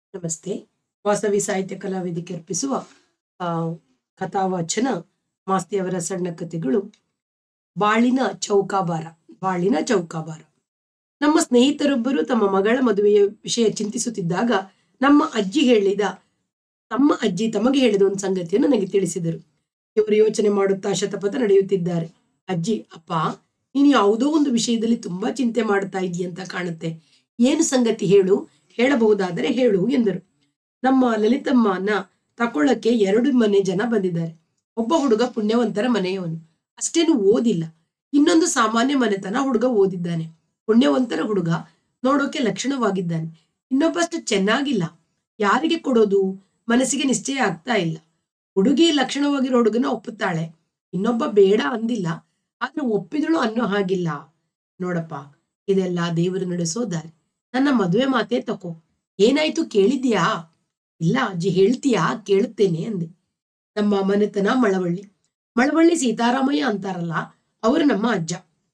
ನಮಸ್ತೆ ವಾಸವಿ ಸಾಹಿತ್ಯ ಕಲಾವೇದಿಕೆ ಅರ್ಪಿಸುವ ಆ, ಕಥಾವಾಚನ ಮಾಸ್ತಿಯವರ ಸಣ್ಣ ಕಥೆಗಳು ಬಾಳಿನ ಚೌಕಾಬಾರ ಬಾಳಿನ ಚೌಕಾಬಾರ ನಮ್ಮ ಸ್ನೇಹಿತರೊಬ್ಬರು ತಮ್ಮ ಮಗಳ ಮದುವೆಯ ವಿಷಯ ಚಿಂತಿಸುತ್ತಿದ್ದಾಗ ನಮ್ಮ ಅಜ್ಜಿ ಹೇಳಿದ ತಮ್ಮ ಅಜ್ಜಿ ತಮಗೆ ಹೇಳಿದ ಒಂದು ಸಂಗತಿಯನ್ನು ನನಗೆ ತಿಳಿಸಿದರು ಇವರು ಯೋಚನೆ ಮಾಡುತ್ತಾ ಶತಪಥ ನಡೆಯುತ್ತಿದ್ದಾರೆ ಅಜ್ಜಿ ಅಪ್ಪ ನೀನು ಯಾವುದೋ ಒಂದು ವಿಷಯದಲ್ಲಿ ತುಂಬಾ ಚಿಂತೆ ಮಾಡ್ತಾ ಇದೆಯಂತ ಕಾಣುತ್ತೆ ಏನು ಸಂಗತಿ ಹೇಳು ಹೇಳಬಹುದಾದರೆ ಹೇಳು ಎಂದರು ನಮ್ಮ ಲಲಿತಮ್ಮನ ತಕೊಳ್ಳಕ್ಕೆ ಎರಡು ಮನೆ ಜನ ಬಂದಿದ್ದಾರೆ ಒಬ್ಬ ಹುಡುಗ ಪುಣ್ಯವಂತರ ಮನೆಯವನು ಅಷ್ಟೇನು ಓದಿಲ್ಲ ಇನ್ನೊಂದು ಸಾಮಾನ್ಯ ಮನೆತನ ಹುಡುಗ ಓದಿದ್ದಾನೆ ಪುಣ್ಯವಂತರ ಹುಡುಗ ನೋಡೋಕೆ ಲಕ್ಷಣವಾಗಿದ್ದಾನೆ ಇನ್ನೊಬ್ಬಷ್ಟು ಚೆನ್ನಾಗಿಲ್ಲ ಯಾರಿಗೆ ಕೊಡೋದು ಮನಸ್ಸಿಗೆ ನಿಶ್ಚಯ ಆಗ್ತಾ ಇಲ್ಲ ಹುಡುಗಿ ಲಕ್ಷಣವಾಗಿರೋ ಹುಡುಗನ ಒಪ್ಪುತ್ತಾಳೆ ಇನ್ನೊಬ್ಬ ಬೇಡ ಅಂದಿಲ್ಲ ಆದ್ರೆ ಒಪ್ಪಿದಳು ಅನ್ನೋ ಹಾಗಿಲ್ಲ ನೋಡಪ್ಪ ಇದೆಲ್ಲ ದೇವರು ನಡೆಸೋ ದಾರಿ ನನ್ನ ಮದುವೆ ಮಾತೇ ತಕೋ ಏನಾಯ್ತು ಕೇಳಿದ್ಯಾ ಇಲ್ಲ ಅಜ್ಜಿ ಹೇಳ್ತೀಯಾ ಕೇಳುತ್ತೇನೆ ಅಂದೆ ನಮ್ಮ ಮನೆತನ ಮಳವಳ್ಳಿ ಮಳವಳ್ಳಿ ಸೀತಾರಾಮಯ್ಯ ಅಂತಾರಲ್ಲ ಅವರು ನಮ್ಮ ಅಜ್ಜ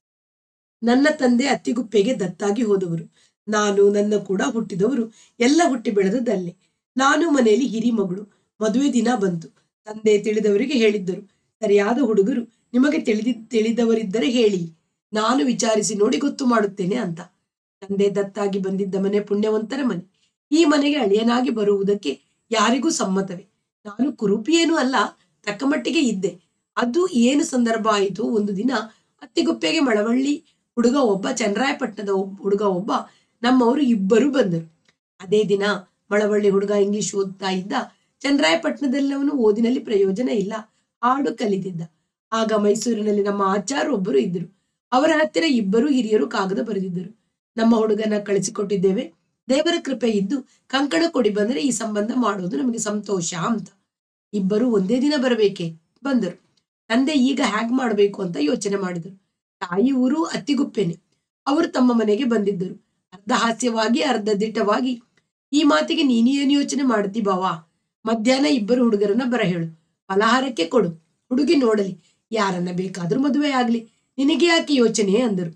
ನನ್ನ ತಂದೆ ಅತ್ತಿಗುಪ್ಪೆಗೆ ದತ್ತಾಗಿ ಹೋದವರು ನಾನು ನನ್ನ ಕೂಡ ಹುಟ್ಟಿದವರು ಎಲ್ಲ ಹುಟ್ಟಿ ಬೆಳೆದದ್ದಲ್ಲೇ ನಾನು ಮನೆಯಲ್ಲಿ ಹಿರಿ ಮಗಳು ಮದುವೆ ದಿನ ಬಂತು ತಂದೆ ತಿಳಿದವರಿಗೆ ಹೇಳಿದ್ದರು ಸರಿಯಾದ ಹುಡುಗರು ನಿಮಗೆ ತಿಳಿದಿ ತಿಳಿದವರಿದ್ದರೆ ಹೇಳಿ ನಾನು ವಿಚಾರಿಸಿ ನೋಡಿ ಗೊತ್ತು ಮಾಡುತ್ತೇನೆ ಅಂತ ತಂದೆ ದತ್ತಾಗಿ ಬಂದಿದ್ದ ಮನೆ ಪುಣ್ಯವಂತರ ಮನೆ ಈ ಮನೆಗೆ ಅಳಿಯನಾಗಿ ಬರುವುದಕ್ಕೆ ಯಾರಿಗೂ ಸಮ್ಮತವೇ ನಾನು ಕುರುಪಿಯೇನೂ ಅಲ್ಲ ತಕ್ಕ ಮಟ್ಟಿಗೆ ಇದ್ದೆ ಅದು ಏನು ಸಂದರ್ಭ ಆಯಿತು ಒಂದು ದಿನ ಅತ್ತಿಗುಪ್ಪೆಗೆ ಮಳವಳ್ಳಿ ಹುಡುಗ ಒಬ್ಬ ಚನ್ನರಾಯಪಟ್ಟಣದ ಒಬ್ಬ ಹುಡುಗ ಒಬ್ಬ ನಮ್ಮವರು ಇಬ್ಬರು ಬಂದರು ಅದೇ ದಿನ ಮಳವಳ್ಳಿ ಹುಡುಗ ಇಂಗ್ಲಿಷ್ ಓದ್ತಾ ಇದ್ದ ಚನ್ನರಾಯಪಟ್ಟಣದಲ್ಲವನು ಓದಿನಲ್ಲಿ ಪ್ರಯೋಜನ ಇಲ್ಲ ಹಾಡು ಕಲಿತಿದ್ದ ಆಗ ಮೈಸೂರಿನಲ್ಲಿ ನಮ್ಮ ಆಚಾರ ಒಬ್ಬರು ಇದ್ದರು ಅವರ ಹತ್ತಿರ ಇಬ್ಬರು ಹಿರಿಯರು ಕಾಗದ ಬರೆದಿದ್ದರು ನಮ್ಮ ಹುಡುಗನ ಕಳಿಸಿಕೊಟ್ಟಿದ್ದೇವೆ ದೇವರ ಕೃಪೆ ಇದ್ದು ಕಂಕಣ ಕೊಡಿ ಬಂದರೆ ಈ ಸಂಬಂಧ ಮಾಡೋದು ನಮಗೆ ಸಂತೋಷ ಅಂತ ಇಬ್ಬರು ಒಂದೇ ದಿನ ಬರಬೇಕೆ ಬಂದರು ತಂದೆ ಈಗ ಹ್ಯಾಗ್ ಮಾಡಬೇಕು ಅಂತ ಯೋಚನೆ ಮಾಡಿದರು ತಾಯಿ ಊರು ಅತ್ತಿಗುಪ್ಪೆನೆ ಅವರು ತಮ್ಮ ಮನೆಗೆ ಬಂದಿದ್ದರು ಅರ್ಧ ಹಾಸ್ಯವಾಗಿ ಅರ್ಧ ದಿಟ್ಟವಾಗಿ ಈ ಮಾತಿಗೆ ನೀನೇನು ಯೋಚನೆ ಮಾಡ್ತಿ ಬಾವಾ ಮಧ್ಯಾಹ್ನ ಇಬ್ಬರು ಹುಡುಗರನ್ನ ಬರ ಹೇಳು ಫಲಹಾರಕ್ಕೆ ಕೊಡು ಹುಡುಗಿ ನೋಡಲಿ ಯಾರನ್ನ ಬೇಕಾದ್ರೂ ಮದುವೆ ಆಗ್ಲಿ ನಿನಗೆ ಯಾಕೆ ಯೋಚನೆ ಅಂದರು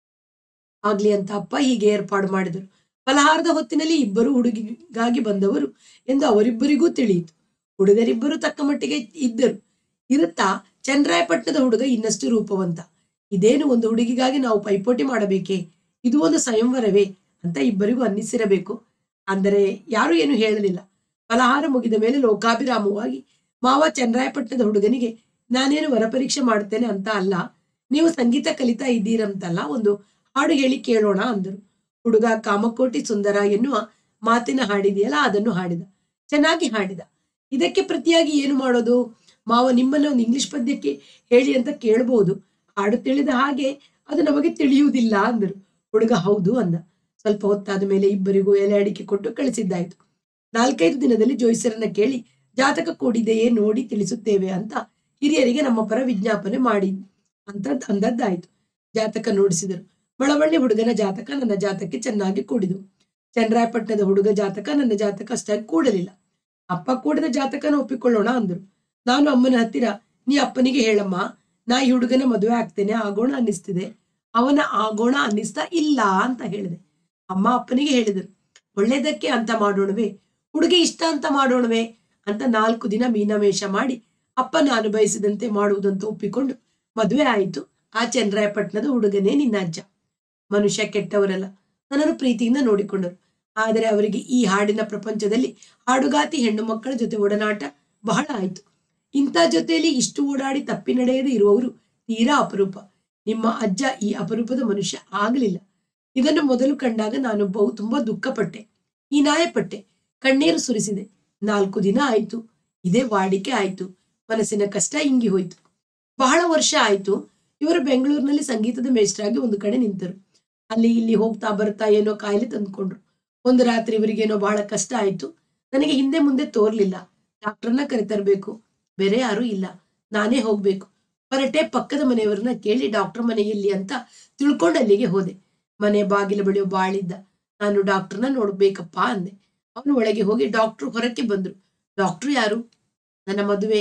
ಆಗ್ಲಿ ಅಂತ ಅಪ್ಪ ಹೀಗೆ ಏರ್ಪಾಡು ಮಾಡಿದರು ಫಲಹಾರದ ಹೊತ್ತಿನಲ್ಲಿ ಇಬ್ಬರು ಹುಡುಗಿಗಾಗಿ ಬಂದವರು ಎಂದು ಅವರಿಬ್ಬರಿಗೂ ತಿಳಿಯಿತು ಹುಡುಗರಿಬ್ಬರು ತಕ್ಕ ಮಟ್ಟಿಗೆ ಇದ್ದರು ಇರುತ್ತಾ ಚನ್ನರಾಯಪಟ್ಟಣದ ಹುಡುಗ ಇನ್ನಷ್ಟು ರೂಪವಂತ ಇದೇನು ಒಂದು ಹುಡುಗಿಗಾಗಿ ನಾವು ಪೈಪೋಟಿ ಮಾಡಬೇಕೇ ಇದು ಒಂದು ಸಂಯಂವರವೇ ಅಂತ ಇಬ್ಬರಿಗೂ ಅನ್ನಿಸಿರಬೇಕು ಅಂದರೆ ಯಾರು ಏನು ಹೇಳಲಿಲ್ಲ ಫಲಹಾರ ಮುಗಿದ ಮೇಲೆ ಲೋಕಾಭಿರಾಮವಾಗಿ ಮಾವ ಚನ್ನರಾಯಪಟ್ಟಣದ ಹುಡುಗನಿಗೆ ನಾನೇನು ವರಪರೀಕ್ಷೆ ಮಾಡ್ತೇನೆ ಅಂತ ಅಲ್ಲ ನೀವು ಸಂಗೀತ ಕಲಿತಾ ಇದ್ದೀರಂತಲ್ಲ ಒಂದು ಹಾಡು ಹೇಳಿ ಕೇಳೋಣ ಅಂದರು ಹುಡುಗ ಕಾಮಕೋಟಿ ಸುಂದರ ಎನ್ನುವ ಮಾತಿನ ಹಾಡಿದೆಯಲ್ಲ ಅದನ್ನು ಹಾಡಿದ ಚೆನ್ನಾಗಿ ಹಾಡಿದ ಇದಕ್ಕೆ ಪ್ರತಿಯಾಗಿ ಏನು ಮಾಡೋದು ಮಾವ ನಿಮ್ಮನ್ನ ಒಂದು ಇಂಗ್ಲಿಷ್ ಪದ್ಯಕ್ಕೆ ಹೇಳಿ ಅಂತ ಕೇಳಬಹುದು ಹಾಡು ತಿಳಿದ ಹಾಗೆ ಅದು ನಮಗೆ ತಿಳಿಯುವುದಿಲ್ಲ ಅಂದರು ಹುಡುಗ ಹೌದು ಅಂದ ಸ್ವಲ್ಪ ಹೊತ್ತಾದ ಮೇಲೆ ಇಬ್ಬರಿಗೂ ಎಲೆ ಅಡಿಕೆ ಕೊಟ್ಟು ಕಳಿಸಿದ್ದಾಯ್ತು ನಾಲ್ಕೈದು ದಿನದಲ್ಲಿ ಜೋಯಿಸರನ್ನ ಕೇಳಿ ಜಾತಕ ಕೂಡಿದೆಯೇ ನೋಡಿ ತಿಳಿಸುತ್ತೇವೆ ಅಂತ ಹಿರಿಯರಿಗೆ ನಮ್ಮ ಪರ ವಿಜ್ಞಾಪನೆ ಮಾಡಿ ಅಂತ ಅಂದದ್ದಾಯ್ತು ಜಾತಕ ನೋಡಿಸಿದರು ಮಳವಳ್ಳಿ ಹುಡುಗನ ಜಾತಕ ನನ್ನ ಜಾತಕ್ಕೆ ಚೆನ್ನಾಗಿ ಕೂಡಿದು ಚನ್ನರಾಯಪಟ್ಟಣದ ಹುಡುಗ ಜಾತಕ ನನ್ನ ಜಾತಕ ಅಷ್ಟಾಗಿ ಕೂಡಲಿಲ್ಲ ಅಪ್ಪ ಕೂಡಿದ ಜಾತಕನ ಒಪ್ಪಿಕೊಳ್ಳೋಣ ಅಂದರು ನಾನು ಅಮ್ಮನ ಹತ್ತಿರ ನೀ ಅಪ್ಪನಿಗೆ ಹೇಳಮ್ಮ ನಾ ಈ ಹುಡುಗನ ಮದುವೆ ಆಗ್ತೇನೆ ಆಗೋಣ ಅನ್ನಿಸ್ತಿದೆ ಅವನ ಆಗೋಣ ಅನ್ನಿಸ್ತಾ ಇಲ್ಲ ಅಂತ ಹೇಳಿದೆ ಅಮ್ಮ ಅಪ್ಪನಿಗೆ ಹೇಳಿದರು ಒಳ್ಳೇದಕ್ಕೆ ಅಂತ ಮಾಡೋಣವೇ ಹುಡುಗಿ ಇಷ್ಟ ಅಂತ ಮಾಡೋಣವೇ ಅಂತ ನಾಲ್ಕು ದಿನ ಮೀನಮೇಷ ಮಾಡಿ ಅಪ್ಪ ನಾನು ಬಯಸಿದಂತೆ ಮಾಡುವುದಂತ ಒಪ್ಪಿಕೊಂಡು ಮದುವೆ ಆಯಿತು ಆ ಚನ್ನರಾಯಪಟ್ಟಣದ ಹುಡುಗನೇ ನಿನ್ನ ಅಜ್ಜ ಮನುಷ್ಯ ಕೆಟ್ಟವರಲ್ಲ ನನ್ನನ್ನು ಪ್ರೀತಿಯಿಂದ ನೋಡಿಕೊಂಡರು ಆದರೆ ಅವರಿಗೆ ಈ ಹಾಡಿನ ಪ್ರಪಂಚದಲ್ಲಿ ಹಾಡುಗಾತಿ ಹೆಣ್ಣು ಮಕ್ಕಳ ಜೊತೆ ಒಡನಾಟ ಬಹಳ ಆಯಿತು ಇಂಥ ಜೊತೆಯಲ್ಲಿ ಇಷ್ಟು ಓಡಾಡಿ ತಪ್ಪಿ ನಡೆಯದೇ ಇರುವವರು ತೀರಾ ಅಪರೂಪ ನಿಮ್ಮ ಅಜ್ಜ ಈ ಅಪರೂಪದ ಮನುಷ್ಯ ಆಗಲಿಲ್ಲ ಇದನ್ನು ಮೊದಲು ಕಂಡಾಗ ನಾನು ಬಹು ತುಂಬಾ ದುಃಖಪಟ್ಟೆ ಹೀನಾಯಪಟ್ಟೆ ಕಣ್ಣೀರು ಸುರಿಸಿದೆ ನಾಲ್ಕು ದಿನ ಆಯ್ತು ಇದೇ ವಾಡಿಕೆ ಆಯ್ತು ಮನಸ್ಸಿನ ಕಷ್ಟ ಇಂಗಿ ಹೋಯ್ತು ಬಹಳ ವರ್ಷ ಆಯ್ತು ಇವರು ಬೆಂಗಳೂರಿನಲ್ಲಿ ಸಂಗೀತದ ಮೇಷ್ಟ್ರಾಗಿ ಒಂದು ಕಡೆ ನಿಂತರು ಅಲ್ಲಿ ಇಲ್ಲಿ ಹೋಗ್ತಾ ಬರ್ತಾ ಏನೋ ಕಾಯಿಲೆ ತಂದ್ಕೊಂಡ್ರು ಒಂದು ರಾತ್ರಿ ಇವರಿಗೇನೋ ಬಹಳ ಕಷ್ಟ ಆಯ್ತು ನನಗೆ ಹಿಂದೆ ಮುಂದೆ ತೋರ್ಲಿಲ್ಲ ಡಾಕ್ಟರ್ನ ಕರೆತರಬೇಕು ಬೇರೆ ಯಾರೂ ಇಲ್ಲ ನಾನೇ ಹೋಗ್ಬೇಕು ಹೊರಟೆ ಪಕ್ಕದ ಮನೆಯವರನ್ನ ಕೇಳಿ ಡಾಕ್ಟರ್ ಮನೆ ಎಲ್ಲಿ ಅಂತ ತಿಳ್ಕೊಂಡು ಅಲ್ಲಿಗೆ ಹೋದೆ ಮನೆ ಬಾಗಿಲ ಬಳಿಯೋ ಬಾಳಿದ್ದ ನಾನು ಡಾಕ್ಟರ್ನ ನೋಡ್ಬೇಕಪ್ಪ ಅಂದೆ ಅವನು ಒಳಗೆ ಹೋಗಿ ಡಾಕ್ಟರ್ ಹೊರಕ್ಕೆ ಬಂದ್ರು ಡಾಕ್ಟರ್ ಯಾರು ನನ್ನ ಮದುವೆ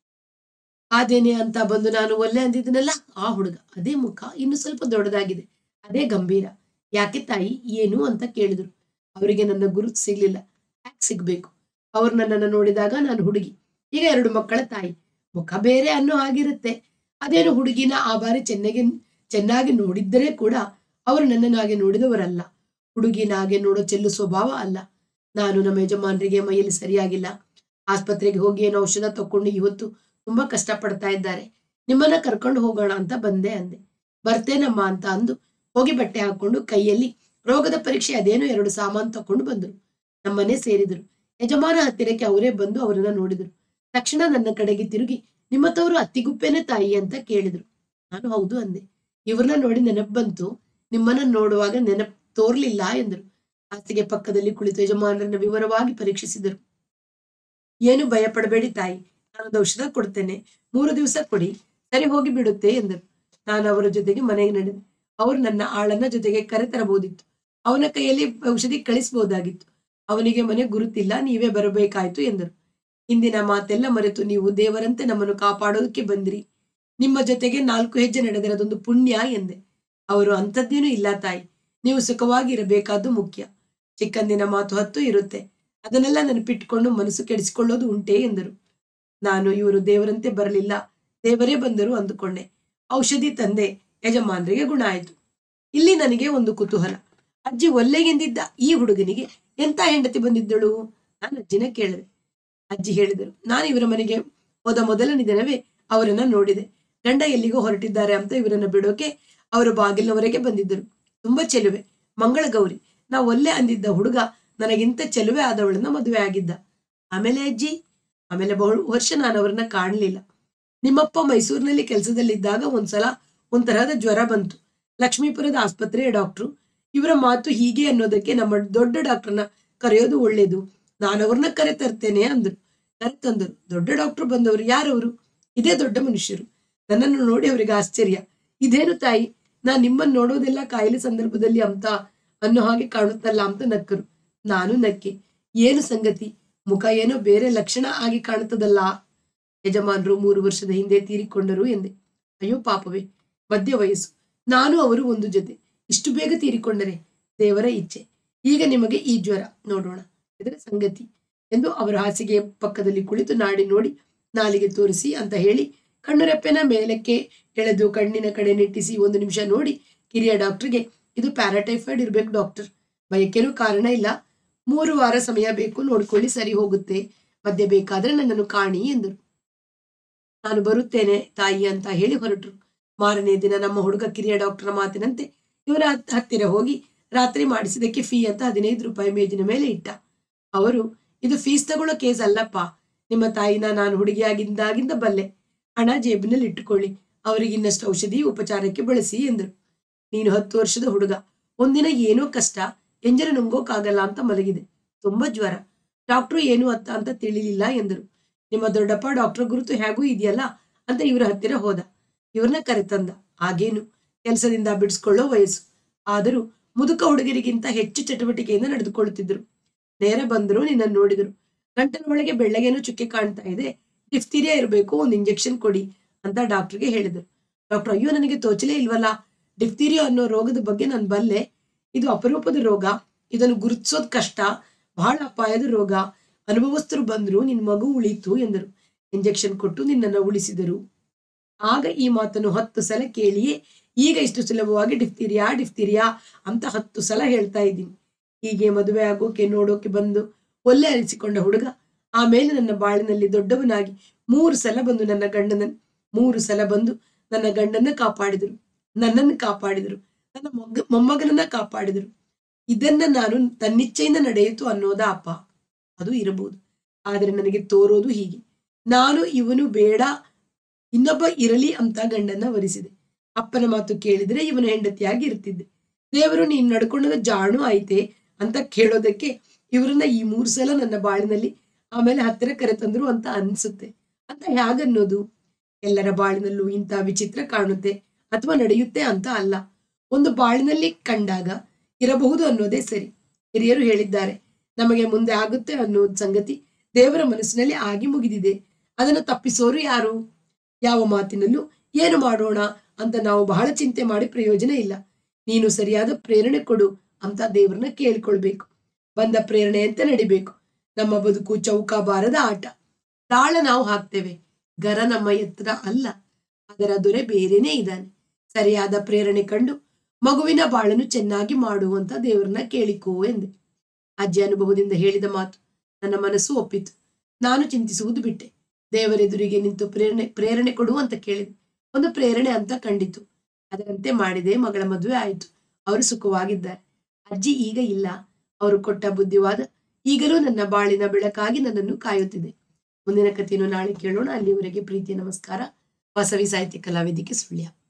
ಆದೇನೆ ಅಂತ ಬಂದು ನಾನು ಒಲ್ಲೆ ಅಂದಿದ್ದನಲ್ಲ ಆ ಹುಡುಗ ಅದೇ ಮುಖ ಇನ್ನು ಸ್ವಲ್ಪ ದೊಡ್ಡದಾಗಿದೆ ಅದೇ ಗಂಭೀರ ಯಾಕೆ ತಾಯಿ ಏನು ಅಂತ ಕೇಳಿದ್ರು ಅವರಿಗೆ ನನ್ನ ಗುರುತು ಸಿಗ್ಲಿಲ್ಲ ಹ್ಯಾಕ್ ಸಿಗ್ಬೇಕು ಅವ್ರು ನನ್ನನ್ನು ನೋಡಿದಾಗ ನಾನು ಹುಡುಗಿ ಈಗ ಎರಡು ಮಕ್ಕಳ ತಾಯಿ ಮುಖ ಬೇರೆ ಅನ್ನೋ ಹಾಗಿರುತ್ತೆ ಅದೇನು ಹುಡುಗಿನ ಆ ಬಾರಿ ಚೆನ್ನಾಗಿ ಚೆನ್ನಾಗಿ ನೋಡಿದ್ದರೆ ಕೂಡ ಅವರು ನನ್ನನ್ನು ಹಾಗೆ ನೋಡಿದವರಲ್ಲ ಹುಡುಗಿನ ಹಾಗೆ ನೋಡೋ ಚೆಲ್ಲು ಸ್ವಭಾವ ಅಲ್ಲ ನಾನು ನಮ್ಮ ಯಜಮಾನರಿಗೆ ಮೈಯಲ್ಲಿ ಸರಿಯಾಗಿಲ್ಲ ಆಸ್ಪತ್ರೆಗೆ ಹೋಗಿ ಏನೋ ಔಷಧ ತಕೊಂಡು ಇವತ್ತು ತುಂಬಾ ಕಷ್ಟಪಡ್ತಾ ಇದ್ದಾರೆ ನಿಮ್ಮನ್ನ ಕರ್ಕೊಂಡು ಹೋಗೋಣ ಅಂತ ಬಂದೆ ಅಂದೆ ಬರ್ತೇನಮ್ಮ ಅಂತ ಅಂದು ಹೋಗಿ ಬಟ್ಟೆ ಹಾಕೊಂಡು ಕೈಯಲ್ಲಿ ರೋಗದ ಪರೀಕ್ಷೆ ಅದೇನೋ ಎರಡು ಸಾಮಾನು ತಕೊಂಡು ಬಂದರು ನಮ್ಮನೆ ಸೇರಿದರು ಯಜಮಾನ ಹತ್ತಿರಕ್ಕೆ ಅವರೇ ಬಂದು ಅವರನ್ನ ನೋಡಿದರು ತಕ್ಷಣ ನನ್ನ ಕಡೆಗೆ ತಿರುಗಿ ನಿಮ್ಮ ತವರು ಅತ್ತಿಗುಪ್ಪೆನೆ ತಾಯಿ ಅಂತ ಕೇಳಿದ್ರು ನಾನು ಹೌದು ಅಂದೆ ಇವ್ರನ್ನ ನೋಡಿ ನೆನಪು ಬಂತು ನಿಮ್ಮನ್ನ ನೋಡುವಾಗ ನೆನಪು ತೋರ್ಲಿಲ್ಲ ಎಂದರು ಹಾಸಿಗೆ ಪಕ್ಕದಲ್ಲಿ ಕುಳಿತು ಯಜಮಾನರನ್ನ ವಿವರವಾಗಿ ಪರೀಕ್ಷಿಸಿದರು ಏನು ಭಯ ಪಡಬೇಡಿ ತಾಯಿ ನಾನೊಂದು ಔಷಧ ಕೊಡ್ತೇನೆ ಮೂರು ದಿವಸ ಕೊಡಿ ಸರಿ ಹೋಗಿ ಬಿಡುತ್ತೆ ಎಂದರು ನಾನು ಅವರ ಜೊತೆಗೆ ಮನೆಗೆ ನಡೆದೆ ಅವರು ನನ್ನ ಆಳನ್ನ ಜೊತೆಗೆ ಕರೆತರಬಹುದಿತ್ತು ಅವನ ಕೈಯಲ್ಲಿ ಔಷಧಿ ಕಳಿಸಬಹುದಾಗಿತ್ತು ಅವನಿಗೆ ಮನೆ ಗುರುತಿಲ್ಲ ನೀವೇ ಬರಬೇಕಾಯ್ತು ಎಂದರು ಇಂದಿನ ಮಾತೆಲ್ಲ ಮರೆತು ನೀವು ದೇವರಂತೆ ನಮ್ಮನ್ನು ಕಾಪಾಡೋದಕ್ಕೆ ಬಂದ್ರಿ ನಿಮ್ಮ ಜೊತೆಗೆ ನಾಲ್ಕು ಹೆಜ್ಜೆ ನಡೆದಿರೋದೊಂದು ಪುಣ್ಯ ಎಂದೆ ಅವರು ಅಂಥದ್ದೇನೂ ಇಲ್ಲ ತಾಯಿ ನೀವು ಸುಖವಾಗಿ ಇರಬೇಕಾದ್ದು ಮುಖ್ಯ ಚಿಕ್ಕಂದಿನ ಮಾತು ಹತ್ತು ಇರುತ್ತೆ ಅದನ್ನೆಲ್ಲ ನೆನಪಿಟ್ಕೊಂಡು ಮನಸ್ಸು ಕೆಡಿಸಿಕೊಳ್ಳೋದು ಉಂಟೇ ಎಂದರು ನಾನು ಇವರು ದೇವರಂತೆ ಬರಲಿಲ್ಲ ದೇವರೇ ಬಂದರು ಅಂದುಕೊಂಡೆ ಔಷಧಿ ತಂದೆ ಯಜಮಾನರಿಗೆ ಗುಣ ಆಯಿತು ಇಲ್ಲಿ ನನಗೆ ಒಂದು ಕುತೂಹಲ ಅಜ್ಜಿ ಒಲ್ಲೆಗೆಂದಿದ್ದ ಈ ಹುಡುಗನಿಗೆ ಎಂತ ಹೆಂಡತಿ ಬಂದಿದ್ದಳು ನಾನು ಅಜ್ಜಿನ ಕೇಳಿದೆ ಅಜ್ಜಿ ಹೇಳಿದರು ನಾನು ಇವರ ಮನೆಗೆ ಹೋದ ಮೊದಲನೇ ದಿನವೇ ಅವರನ್ನ ನೋಡಿದೆ ಗಂಡ ಎಲ್ಲಿಗೋ ಹೊರಟಿದ್ದಾರೆ ಅಂತ ಇವರನ್ನ ಬಿಡೋಕೆ ಅವರು ಬಾಗಿಲಿನವರೆಗೆ ಬಂದಿದ್ದರು ತುಂಬಾ ಚೆಲುವೆ ಮಂಗಳ ಗೌರಿ ನಾ ಒಲ್ಲೆ ಅಂದಿದ್ದ ಹುಡುಗ ನನಗಿಂತ ಚೆಲುವೆ ಆದವಳನ್ನ ಮದುವೆ ಆಗಿದ್ದ ಆಮೇಲೆ ಅಜ್ಜಿ ಆಮೇಲೆ ಬಹು ವರ್ಷ ನಾನು ಅವರನ್ನ ಕಾಣಲಿಲ್ಲ ನಿಮ್ಮಪ್ಪ ಮೈಸೂರಿನಲ್ಲಿ ಕೆಲಸದಲ್ಲಿದ್ದಾಗ ಒಂದ್ಸಲ ಒಂಥರದ ಜ್ವರ ಬಂತು ಲಕ್ಷ್ಮೀಪುರದ ಆಸ್ಪತ್ರೆಯ ಡಾಕ್ಟ್ರು ಇವರ ಮಾತು ಹೀಗೆ ಅನ್ನೋದಕ್ಕೆ ನಮ್ಮ ದೊಡ್ಡ ಡಾಕ್ಟರ್ನ ಕರೆಯೋದು ಒಳ್ಳೇದು ನಾನು ಅವ್ರನ್ನ ಕರೆ ತರ್ತೇನೆ ಅಂದ್ರು ಕರೆ ತಂದರು ದೊಡ್ಡ ಡಾಕ್ಟರ್ ಬಂದವರು ಯಾರವರು ಇದೇ ದೊಡ್ಡ ಮನುಷ್ಯರು ನನ್ನನ್ನು ನೋಡಿ ಅವರಿಗೆ ಆಶ್ಚರ್ಯ ಇದೇನು ತಾಯಿ ನಾನ್ ನಿಮ್ಮನ್ನ ನೋಡೋದೆಲ್ಲ ಕಾಯಿಲೆ ಸಂದರ್ಭದಲ್ಲಿ ಅಂತ ಅನ್ನೋ ಹಾಗೆ ಕಾಣುತ್ತಲ್ಲ ಅಂತ ನಕ್ಕರು ನಾನು ನಕ್ಕೆ ಏನು ಸಂಗತಿ ಮುಖ ಏನೋ ಬೇರೆ ಲಕ್ಷಣ ಆಗಿ ಕಾಣುತ್ತದಲ್ಲ ಯಜಮಾನರು ಮೂರು ವರ್ಷದ ಹಿಂದೆ ತೀರಿಕೊಂಡರು ಎಂದೆ ಅಯ್ಯೋ ಪಾಪವೇ ಮಧ್ಯ ವಯಸ್ಸು ನಾನು ಅವರು ಒಂದು ಜೊತೆ ಇಷ್ಟು ಬೇಗ ತೀರಿಕೊಂಡರೆ ದೇವರ ಇಚ್ಛೆ ಈಗ ನಿಮಗೆ ಈ ಜ್ವರ ನೋಡೋಣ ಇದರ ಸಂಗತಿ ಎಂದು ಅವರ ಹಾಸಿಗೆ ಪಕ್ಕದಲ್ಲಿ ಕುಳಿತು ನಾಡಿ ನೋಡಿ ನಾಲಿಗೆ ತೋರಿಸಿ ಅಂತ ಹೇಳಿ ಕಣ್ಣುರೆಪ್ಪೆನ ಮೇಲಕ್ಕೆ ಎಳೆದು ಕಣ್ಣಿನ ಕಡೆ ನೆಟ್ಟಿಸಿ ಒಂದು ನಿಮಿಷ ನೋಡಿ ಕಿರಿಯ ಡಾಕ್ಟರ್ಗೆ ಇದು ಪ್ಯಾರಾಟೈಫಾಯ್ಡ್ ಇರ್ಬೇಕು ಡಾಕ್ಟರ್ ಭಯಕ್ಕೇನೂ ಕಾರಣ ಇಲ್ಲ ಮೂರು ವಾರ ಸಮಯ ಬೇಕು ನೋಡ್ಕೊಳ್ಳಿ ಸರಿ ಹೋಗುತ್ತೆ ಮಧ್ಯೆ ಬೇಕಾದ್ರೆ ನನ್ನನ್ನು ಕಾಣಿ ಎಂದರು ನಾನು ಬರುತ್ತೇನೆ ತಾಯಿ ಅಂತ ಹೇಳಿ ಹೊರಟರು ಮಾರನೇ ದಿನ ನಮ್ಮ ಹುಡುಗ ಕಿರಿಯ ಡಾಕ್ಟರ್ ಮಾತಿನಂತೆ ಇವರ ಹತ್- ಹತ್ತಿರ ಹೋಗಿ ರಾತ್ರಿ ಮಾಡಿಸಿದಕ್ಕೆ ಫೀ ಅಂತ ಹದಿನೈದು ರೂಪಾಯಿ ಮೇಜಿನ ಮೇಲೆ ಇಟ್ಟ ಅವರು ಇದು ಫೀಸ್ ತಗೊಳ್ಳೋ ಕೇಸ್ ಅಲ್ಲಪ್ಪ ನಿಮ್ಮ ತಾಯಿನ ನಾನು ಹುಡುಗಿಯಾಗಿದ್ದಾಗಿಂದ ಬಲ್ಲೆ ಹಣ ಜೇಬಿನಲ್ಲಿ ಇಟ್ಟುಕೊಳ್ಳಿ ಅವರಿಗೆ ಇನ್ನಷ್ಟು ಔಷಧಿ ಉಪಚಾರಕ್ಕೆ ಬಳಸಿ ಎಂದರು ನೀನು ಹತ್ತು ವರ್ಷದ ಹುಡುಗ ಒಂದಿನ ಏನೋ ಕಷ್ಟ ಎಂಜಲು ನುಂಗೋಕ್ಕಾಗಲ್ಲ ಅಂತ ಮಲಗಿದೆ ತುಂಬಾ ಜ್ವರ ಡಾಕ್ಟ್ರು ಏನು ಅತ್ತ ಅಂತ ತಿಳಿಲಿಲ್ಲ ಎಂದರು ನಿಮ್ಮ ದೊಡ್ಡಪ್ಪ ಡಾಕ್ಟರ್ ಗುರುತು ಹೇಗೂ ಇದೆಯಲ್ಲ ಅಂತ ಇವರ ಹತ್ತಿರ ಹೋದ ಇವ್ರನ್ನ ಕರೆತಂದ ಆಗೇನು ಕೆಲಸದಿಂದ ಬಿಡಿಸ್ಕೊಳ್ಳೋ ವಯಸ್ಸು ಆದರೂ ಮುದುಕ ಹುಡುಗರಿಗಿಂತ ಹೆಚ್ಚು ಚಟುವಟಿಕೆಯಿಂದ ನಡೆದುಕೊಳ್ಳುತ್ತಿದ್ರು ನೇರ ಬಂದರು ನಿನ್ನ ನೋಡಿದ್ರು ಗಂಟಲ ಒಳಗೆ ಬೆಳ್ಳಗೇನೋ ಚುಕ್ಕೆ ಕಾಣ್ತಾ ಇದೆ ಡಿಫ್ತೀರಿಯಾ ಇರಬೇಕು ಒಂದು ಇಂಜೆಕ್ಷನ್ ಕೊಡಿ ಅಂತ ಡಾಕ್ಟರ್ಗೆ ಹೇಳಿದರು ಡಾಕ್ಟರ್ ಅಯ್ಯೋ ನನಗೆ ತೋಚಲೇ ಇಲ್ವಲ್ಲ ಡಿಫ್ತೀರಿಯಾ ಅನ್ನೋ ರೋಗದ ಬಗ್ಗೆ ನಾನು ಬಲ್ಲೆ ಇದು ಅಪರೂಪದ ರೋಗ ಇದನ್ನು ಗುರುತಿಸೋದ್ ಕಷ್ಟ ಬಹಳ ಅಪಾಯದ ರೋಗ ಅನುಭವಸ್ಥರು ಬಂದ್ರು ನಿನ್ ಮಗು ಉಳೀತು ಎಂದರು ಇಂಜೆಕ್ಷನ್ ಕೊಟ್ಟು ನಿನ್ನನ್ನು ಉಳಿಸಿದರು ಆಗ ಈ ಮಾತನ್ನು ಹತ್ತು ಸಲ ಕೇಳಿಯೇ ಈಗ ಇಷ್ಟು ಸುಲಭವಾಗಿ ಡಿಫ್ತೀರಿಯಾ ಡಿಫ್ತೀರಿಯಾ ಅಂತ ಹತ್ತು ಸಲ ಹೇಳ್ತಾ ಇದ್ದೀನಿ ಹೀಗೆ ಮದುವೆ ಆಗೋಕೆ ನೋಡೋಕೆ ಬಂದು ಒಲ್ಲೆ ಅರಿಸಿಕೊಂಡ ಹುಡುಗ ಆಮೇಲೆ ನನ್ನ ಬಾಳಿನಲ್ಲಿ ದೊಡ್ಡವನಾಗಿ ಮೂರು ಸಲ ಬಂದು ನನ್ನ ಗಂಡನ ಮೂರು ಸಲ ಬಂದು ನನ್ನ ಗಂಡನ್ನ ಕಾಪಾಡಿದರು ನನ್ನನ್ನು ಕಾಪಾಡಿದರು ನನ್ನ ಮೊಗ್ಗ ಮೊಮ್ಮಗನನ್ನ ಕಾಪಾಡಿದರು ಇದನ್ನ ನಾನು ತನ್ನಿಚ್ಛೆಯಿಂದ ನಡೆಯಿತು ಅನ್ನೋದಾ ಅಪ್ಪ ಅದು ಇರಬಹುದು ಆದರೆ ನನಗೆ ತೋರೋದು ಹೀಗೆ ನಾನು ಇವನು ಬೇಡ ಇನ್ನೊಬ್ಬ ಇರಲಿ ಅಂತ ಗಂಡನ್ನ ವರಿಸಿದೆ ಅಪ್ಪನ ಮಾತು ಕೇಳಿದ್ರೆ ಇವನ ಹೆಂಡತಿಯಾಗಿ ಇರ್ತಿದ್ದೆ ದೇವರು ನೀನ್ ನಡ್ಕೊಂಡದ ಜಾಣು ಆಯ್ತೆ ಅಂತ ಕೇಳೋದಕ್ಕೆ ಇವರನ್ನ ಈ ಮೂರು ಸಲ ನನ್ನ ಬಾಳಿನಲ್ಲಿ ಆಮೇಲೆ ಹತ್ತಿರ ಕರೆತಂದ್ರು ಅಂತ ಅನ್ಸುತ್ತೆ ಅಂತ ಹೇಗನ್ನೋದು ಎಲ್ಲರ ಬಾಳಿನಲ್ಲೂ ಇಂಥ ವಿಚಿತ್ರ ಕಾಣುತ್ತೆ ಅಥವಾ ನಡೆಯುತ್ತೆ ಅಂತ ಅಲ್ಲ ಒಂದು ಬಾಳಿನಲ್ಲಿ ಕಂಡಾಗ ಇರಬಹುದು ಅನ್ನೋದೇ ಸರಿ ಹಿರಿಯರು ಹೇಳಿದ್ದಾರೆ ನಮಗೆ ಮುಂದೆ ಆಗುತ್ತೆ ಅನ್ನೋ ಸಂಗತಿ ದೇವರ ಮನಸ್ಸಿನಲ್ಲಿ ಆಗಿ ಮುಗಿದಿದೆ ಅದನ್ನು ತಪ್ಪಿಸೋರು ಯಾರು ಯಾವ ಮಾತಿನಲ್ಲೂ ಏನು ಮಾಡೋಣ ಅಂತ ನಾವು ಬಹಳ ಚಿಂತೆ ಮಾಡಿ ಪ್ರಯೋಜನ ಇಲ್ಲ ನೀನು ಸರಿಯಾದ ಪ್ರೇರಣೆ ಕೊಡು ಅಂತ ದೇವರನ್ನ ಕೇಳ್ಕೊಳ್ಬೇಕು ಬಂದ ಪ್ರೇರಣೆಯಂತೆ ನಡಿಬೇಕು ನಮ್ಮ ಬದುಕು ಚೌಕಾಬಾರದ ಆಟ ತಾಳ ನಾವು ಹಾಕ್ತೇವೆ ಗರ ನಮ್ಮ ಎತ್ತರ ಅಲ್ಲ ಅದರ ದೊರೆ ಬೇರೆನೇ ಇದ್ದಾನೆ ಸರಿಯಾದ ಪ್ರೇರಣೆ ಕಂಡು ಮಗುವಿನ ಬಾಳನ್ನು ಚೆನ್ನಾಗಿ ಮಾಡುವಂತ ದೇವರನ್ನ ಕೇಳಿಕೋ ಎಂದೆ ಅಜ್ಜಿ ಅನುಭವದಿಂದ ಹೇಳಿದ ಮಾತು ನನ್ನ ಮನಸ್ಸು ಒಪ್ಪಿತು ನಾನು ಚಿಂತಿಸುವುದು ಬಿಟ್ಟೆ ದೇವರೆದುರಿಗೆ ನಿಂತು ಪ್ರೇರಣೆ ಪ್ರೇರಣೆ ಕೊಡು ಅಂತ ಕೇಳಿದೆ ಒಂದು ಪ್ರೇರಣೆ ಅಂತ ಕಂಡಿತು ಅದರಂತೆ ಮಾಡಿದೆ ಮಗಳ ಮದುವೆ ಆಯಿತು ಅವರು ಸುಖವಾಗಿದ್ದಾರೆ ಅಜ್ಜಿ ಈಗ ಇಲ್ಲ ಅವರು ಕೊಟ್ಟ ಬುದ್ಧಿವಾದ ಈಗಲೂ ನನ್ನ ಬಾಳಿನ ಬೆಳಕಾಗಿ ನನ್ನನ್ನು ಕಾಯುತ್ತಿದೆ ಮುಂದಿನ ಕಥೆಯನ್ನು ನಾಳೆ ಕೇಳೋಣ ಅಲ್ಲಿವರೆಗೆ ಪ್ರೀತಿಯ ನಮಸ್ಕಾರ ವಾಸವಿ ಸಾಹಿತ್ಯ ಕಲಾವೇದಿಕೆ ಸುಳ್ಯ